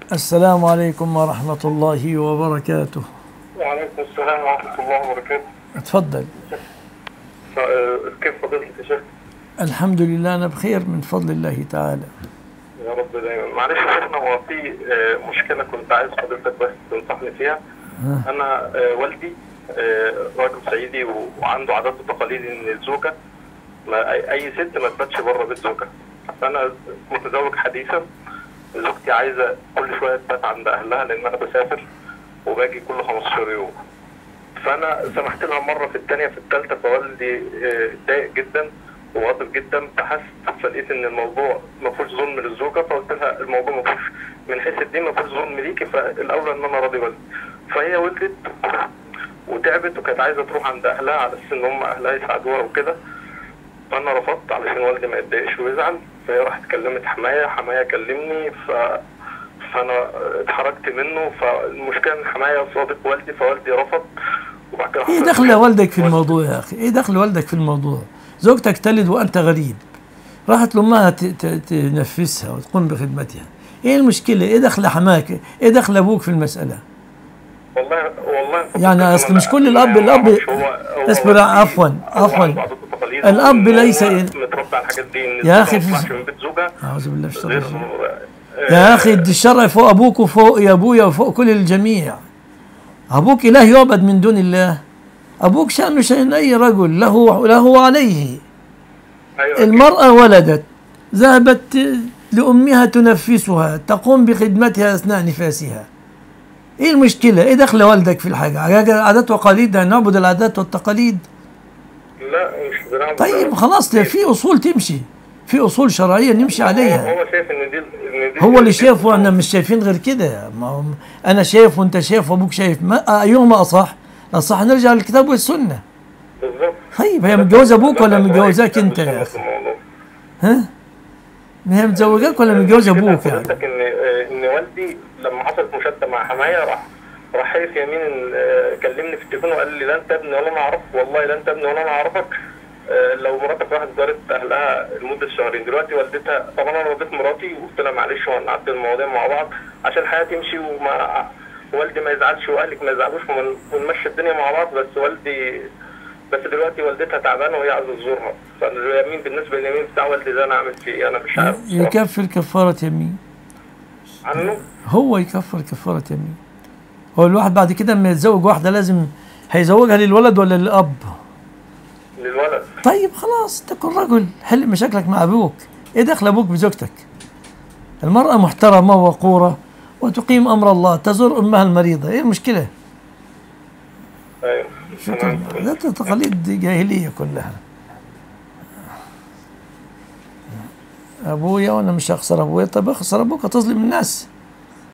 السلام عليكم ورحمة الله وبركاته وعليكم السلام ورحمة الله وبركاته اتفضل آه، كيف فضيلة يا شيخ؟ الحمد لله أنا بخير من فضل الله تعالى يا رب دايما معلش يا شيخنا هو في آه، مشكلة كنت عايز حضرتك بس تنصحني فيها أنا آه، والدي آه، راجل صعيدي وعنده عادات وتقاليد إن الزوجة ما أي أي ست ما تباتش بره بيت زوجها فأنا متزوج حديثا زوجتي عايزة كل شوية تبات عند أهلها لأن أنا بسافر وباجي كل 15 يوم فانا سمحت لها مره في الثانيه في الثالثه فوالدي آه، اتضايق جدا وغاضب جدا بحثت فلقيت ان الموضوع ما فيهوش ظلم للزوجه فقلت لها الموضوع ما فيهوش من حيث الدين ما فيهوش ظلم ليكي فالاولى ان انا راضي والدي فهي ولدت وتعبت وكانت عايزه تروح عند اهلها على اساس ان هم اهلها يساعدوها وكده فانا رفضت علشان والدي ما يتضايقش ويزعل فهي راحت كلمت حمايه حمايه كلمني ف فانا اتحركت منه فالمشكله ان حمايه صادق والدي فوالدي رفض وبعد كده إيه حصل دخل خلاف. والدك في الموضوع يا أخي إيه دخل والدك في الموضوع زوجتك تلد وأنت غريب راحت لأمها ت- ت- تنفسها وتقوم بخدمتها إيه المشكلة إيه دخل حماك إيه دخل أبوك في المسألة والله والله يعني أنا- أصل مش كل الأب- ما الأب- أعرفش هو- هو- اصبر، هو- عفواً، هو عفواً. عنده عادات وتقاليد الأب وإن هو ليس- متربى على الحاجات دي إن يا الزوجة أخي ما في- تطلعش من بيت زوجها أعوذ بالله من الشيطان غير الرجيم. آه، يا أخي دي الشرع فوق أبوك وفوق يا أبويا وفوق كل الجميع أبوك إله يعبد من دون الله أبوك شأنه شأن أي رجل له له عليه أيوة المرأة ولدت ذهبت لأمها تنفسها تقوم بخدمتها أثناء نفاسها إيه المشكلة؟ إيه دخل والدك في الحاجة؟ عادات وتقاليد نعبد العادات والتقاليد لا مش بنعمل طيب خلاص ده في أصول تمشي في أصول شرعية نمشي عليها هو شايف ان دي ان دي هو اللي شايف واحنا مش شايفين غير كده ما هو انا شايف وانت شايف وابوك شايف ما ايهما اصح؟ اصح نرجع للكتاب والسنه بالظبط طيب هي متجوزه ابوك ولا متجوزاك انت يا اخي؟ ها؟ ما هي متزوجاك ولا متجوزه ابوك يعني؟ حضرتك ان آه، ان والدي لما حصلت مشاده مع حمايه راح راح حلف يمين إن، آه، كلمني في التليفون وقال لي لا انت ابني ولا انا اعرفك والله لا انت ابني ولا انا اعرفك آه، لو مراتك راحت زارت اهلها لمده شهرين دلوقتي والدتها طبعا انا رضيت مراتي وقلت لها معلش وهنعدي المواضيع مع بعض عشان الحياه تمشي وما والدي ما يزعلش واهلك ما يزعلوش ون- ونمشي الدنيا مع بعض بس والدي بس دلوقتي والدتها تعبانه وهي عايزه تزورها فاليمين بالنسبه لليمين بتاع والدي ده انا اعمل فيه ايه انا مش عارف بصراحة. يكفر كفاره يمين عنه هو يكفر كفاره يمين هو الواحد بعد كده لما يتزوج واحده لازم هيزوجها للولد ولا للاب؟ للولد طيب خلاص تكون رجل حل مشاكلك مع ابوك ايه دخل ابوك بزوجتك المرأة محترمة وقورة وتقيم امر الله تزور امها المريضة ايه المشكلة ايوه شكرا تمام. ده تقاليد جاهلية كلها ابويا وانا مش هخسر ابويا طب اخسر ابوك هتظلم الناس